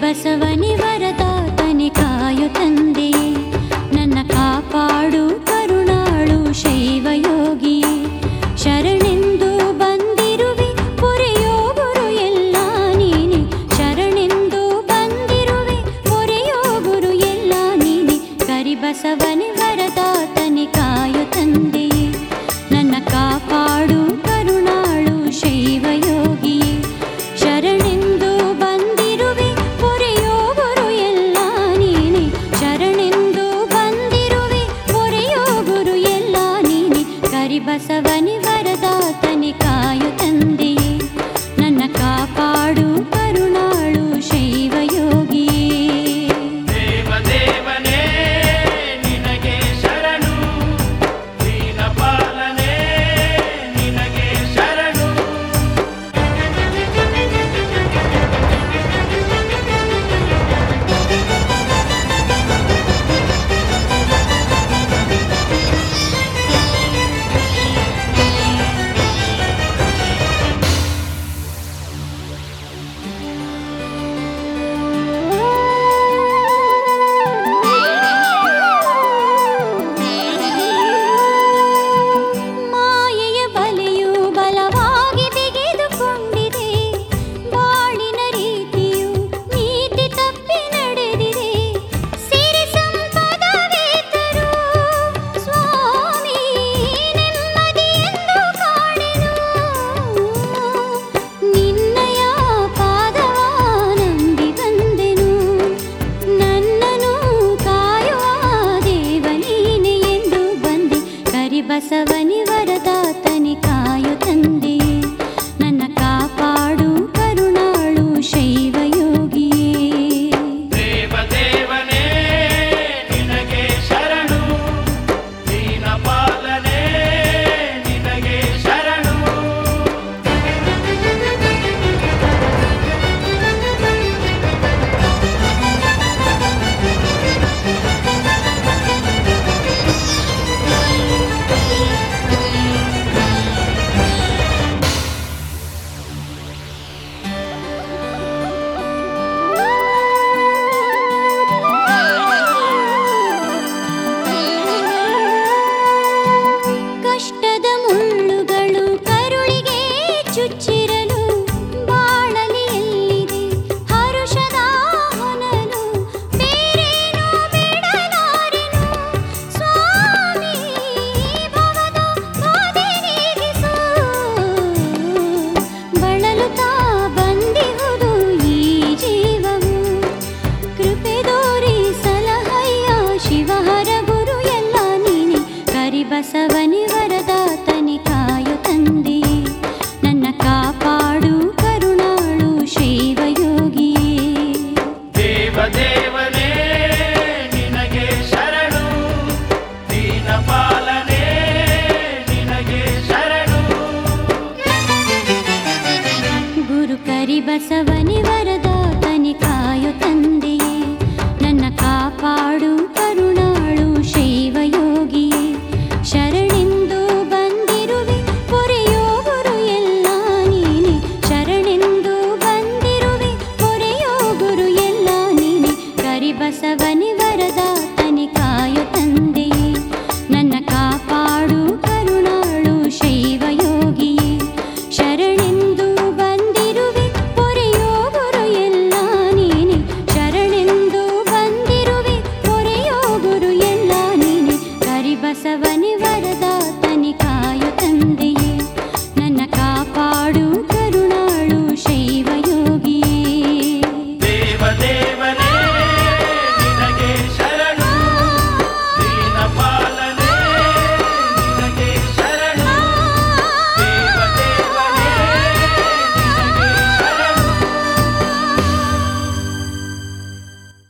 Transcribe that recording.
ಕರಿಬಸವನಿ ವರದಾತನೆ ಕಾಯು ತಂದೆಯೇ ನನ್ನ ಕಾಪಾಡು ಕರುಣಾಳು ಶೈವಯೋಗಿಯೇ ಶರಣೆಂದು ಬಂದಿರುವೆ ಪೊರೆಯೋ ಗುರು ಎಲ್ಲ ನೀನೆ ಶರಣೆಂದು ಬಂದಿರುವೆ ಪೊರೆಯೋ ಗುರು ಎಲ್ಲ ನೀನೆ ಕರಿಬಸವನಿ ವರದಾತನೆ ಕಾಯು ತಂದೆಯೇ ನನ್ನ ಕಾಪಾಡು ಕರುಣಾಳು ಶೈವಯೋಗಿಯೇ ಶರಣೆಂದು ಬಂದಿರುವೆ ಪೊರೆಯೋ ಗುರು ಎಲ್ಲ ನೀನೆ ಶರಣೆಂದು ಬಂದಿರುವೆ ಪೊರೆಯೋ ಗುರು ಎಲ್ಲ ನೀನೆ ಕರಿಬಸವನಿ ವರದಾತನೆ ಕಾಯು ತಂದೆಯೇ ನನ್ನ ಕಾಪಾಡು ಕರುಣಾಳು ಶೈವಯೋಗಿಯೇ ದೇವದೇವನೇ ನಿನಗೆ ಶರಣು ದೀನಪಾಲನೆ ನಿನಗೆ ಶರಣು ಮಾಯೆಯ ಬಲೆಯು ಬಲವಾಗಿ ಬಿಗಿದುಕೊಂಡಿದೆ ಬಾಳಿನ ರೀತಿಯು ನೀತಿ ತಪ್ಪಿ ನಡೆದಿದೆ ಸಿರಿ ಸಂಪದವೇ ತರು ಸ್ವಾಮಿ ನೆಮ್ಮದಿಯೆಂದು ಕಾಣೆನು ನಿನ್ನಯ ಪಾದವ ನಂಬಿ ಬಂದೆನು ನನ್ನನು ಕಾಯುವ ದೇವ ನೀನೆ ಎಂದು ಬಂದೆ ಕರಿಬಸವನಿ ವರದಾತನಿ ಕಾಯು ತಂದೆ ನನ್ನ ಕಾಪಾಡು ಕರುಣಾಳು ಶೈವಯೋಗಿಯೇ ದೇವದೇವನೇ ನಿನಗೆ ಶರಣು ದೀನಪಾಲನೆ ನಿನಗೆ ಶರಣು ಕಷ್ಟದ ಮುಳ್ಳುಗಳು ಕರುಳಿಗೆ ಚುಚ್ಚಿರಲು ಬಾಳಲಿ ಎಲ್ಲಿದೆ ಹರುಷದ ಹೊನಲು ಬೇರೇನೋ ಬೇಡಲಾರೆನು ಸ್ವಾಮಿ ಭವದ ಬಾಧೆ ನೀಗಿಸು ಬಳಲುತ್ತಾ ಬಂದಿಹುದು ಈ ಜೀವವು ಕೃಪೆ ದೋರಿ ಸಲಹಯ್ಯ ಶಿವಹರ ಗುರು ಎಲ್ಲ ನೀನೆ ಕರಿಬಸವನಿ ವರದಾತನಿ ಕಾಯು ತಂದೆ ನನ್ನ ಕಾಪಾಡು ಕರುಣಾಳು ಶೈವಯೋಗಿಯೇ ದೇವದೇವನೇ ನಿನಗೆ ಶರಣು ದೀನಪಾಲನೆ ನಿನಗೆ ಶರಣು ಗುರು ಕರಿಬಸವನಿ ವರದಾತನಿ ಕಾಯು ತಂದೆಯೇ ನನ್ನ ಕಾಪಾಡು ಕರುಣಾಳು ಶೈವಯೋಗಿಯೇ ಶರಣೆಂದು ಬಂದಿರುವೆ ಪೊರೆಯೋ ಗುರು ಎಲ್ಲ ನೀನೆ ಶರಣೆಂದು ಬಂದಿರುವೆ ಪೊರೆಯೋ ಗುರು ಎಲ್ಲ ನೀನೆ ಕರಿಬಸವ